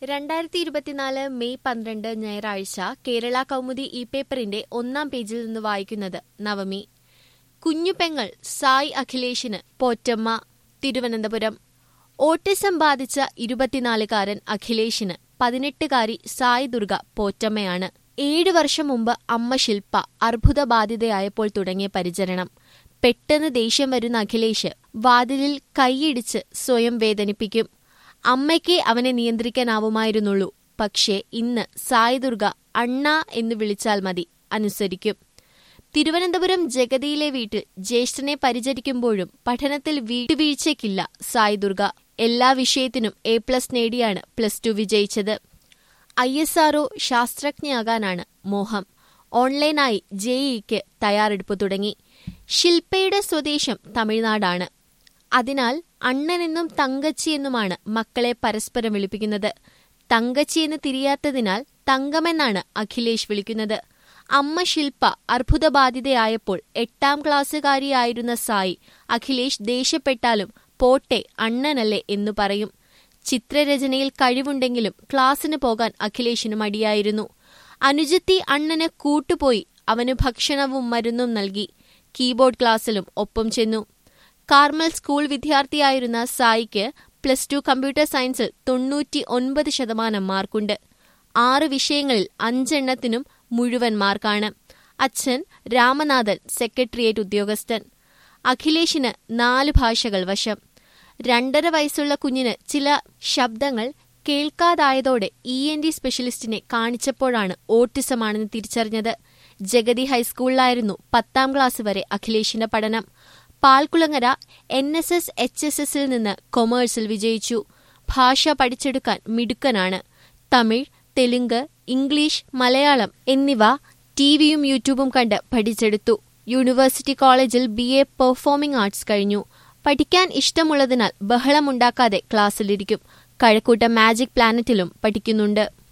രണ്ടായിരത്തി ഇരുപത്തിനാല് മെയ് പന്ത്രണ്ട് ഞായറാഴ്ച കേരള കൗമുദി ഇ പേപ്പറിന്റെ ഒന്നാം പേജിൽ നിന്ന് വായിക്കുന്നത് നവമി കുഞ്ഞുപെങ്ങൾ സായ് അഖിലേഷിന് പോറ്റമ്മ തിരുവനന്തപുരം ഓട്ടിസം ബാധിച്ച ഇരുപത്തിനാലുകാരൻ അഖിലേഷിന് പതിനെട്ടുകാരി സായ് ദുർഗ പോറ്റമ്മയാണ് ഏഴ് വർഷം മുമ്പ് അമ്മ ശില്പ അർബുദബാധിതയായപ്പോൾ തുടങ്ങിയ പരിചരണം പെട്ടെന്ന് ദേഷ്യം വരുന്ന അഖിലേഷ് വാതിലിൽ കൈയിടിച്ച് സ്വയം വേദനിപ്പിക്കും അമ്മയ്ക്ക് അവനെ നിയന്ത്രിക്കാനാവുമായിരുന്നുള്ളൂ പക്ഷേ ഇന്ന് സായ് ദുർഗ അണ്ണ എന്ന് വിളിച്ചാൽ മതി അനുസരിക്കും തിരുവനന്തപുരം ജഗതിയിലെ വീട്ടിൽ ജ്യേഷ്ഠനെ പരിചരിക്കുമ്പോഴും പഠനത്തിൽ വീട്ടുവീഴ്ചയ്ക്കില്ല സായ് ദുർഗ എല്ലാ വിഷയത്തിനും എ പ്ലസ് നേടിയാണ് പ്ലസ് ടു വിജയിച്ചത് ഐ എസ് ആർഒ ശാസ്ത്രജ്ഞയാകാനാണ് മോഹം ഓൺലൈനായി ജെഇക്ക് തയ്യാറെടുപ്പ് തുടങ്ങി ശില്പയുടെ സ്വദേശം തമിഴ്നാടാണ് അതിനാൽ അണ്ണനെന്നും തങ്കച്ചി എന്നുമാണ് മക്കളെ പരസ്പരം വിളിപ്പിക്കുന്നത് തങ്കച്ചി എന്ന് തിരിയാത്തതിനാൽ തങ്കമെന്നാണ് അഖിലേഷ് വിളിക്കുന്നത് അമ്മ ശില്പ അർബുദബാധിതയായപ്പോൾ എട്ടാം ക്ലാസ്സുകാരിയായിരുന്ന സായി അഖിലേഷ് ദേഷ്യപ്പെട്ടാലും പോട്ടെ അണ്ണനല്ലേ എന്നു പറയും ചിത്രരചനയിൽ കഴിവുണ്ടെങ്കിലും ക്ലാസ്സിന് പോകാൻ അഖിലേഷിന് മടിയായിരുന്നു അനുജത്തി അണ്ണന് കൂട്ടുപോയി അവന് ഭക്ഷണവും മരുന്നും നൽകി കീബോർഡ് ക്ലാസ്സിലും ഒപ്പം ചെന്നു കാർമൽ സ്കൂൾ വിദ്യാർത്ഥിയായിരുന്ന സായിക്ക് പ്ലസ് ടു കമ്പ്യൂട്ടർ സയൻസിൽ തൊണ്ണൂറ്റി ഒൻപത് ശതമാനം മാർക്കുണ്ട് ആറ് വിഷയങ്ങളിൽ അഞ്ചെണ്ണത്തിനും മുഴുവൻ മാർക്കാണ് അച്ഛൻ രാമനാഥൻ സെക്രട്ടേറിയറ്റ് ഉദ്യോഗസ്ഥൻ അഖിലേഷിന് നാല് ഭാഷകൾ വശം രണ്ടര വയസ്സുള്ള കുഞ്ഞിന് ചില ശബ്ദങ്ങൾ കേൾക്കാതായതോടെ ഇ എൻ ഡി സ്പെഷ്യലിസ്റ്റിനെ കാണിച്ചപ്പോഴാണ് ഓട്ടിസമാണെന്ന് തിരിച്ചറിഞ്ഞത് ജഗതി ഹൈസ്കൂളിലായിരുന്നു പത്താം ക്ലാസ് വരെ അഖിലേഷിന്റെ പഠനം Palkulangara N S S H S എസിൽ നിന്ന് കൊമേഴ്സിൽ വിജയിച്ചു ഭാഷ പഠിച്ചെടുക്കാൻ മിടുക്കനാണ് തമിഴ് തെലുങ്ക് ഇംഗ്ലീഷ് മലയാളം എന്നിവ ടിവിയും യൂട്യൂബും കണ്ട് പഠിച്ചെടുത്തു യൂണിവേഴ്സിറ്റി കോളേജിൽ ബി എ പെർഫോമിംഗ് ആർട്സ് കഴിഞ്ഞു പഠിക്കാൻ ഇഷ്ടമുള്ളതിനാൽ ബഹളമുണ്ടാക്കാതെ ക്ലാസ്സിലിരിക്കും കഴക്കൂട്ടം മാജിക് പ്ലാനറ്റിലും പഠിക്കുന്നുണ്ട്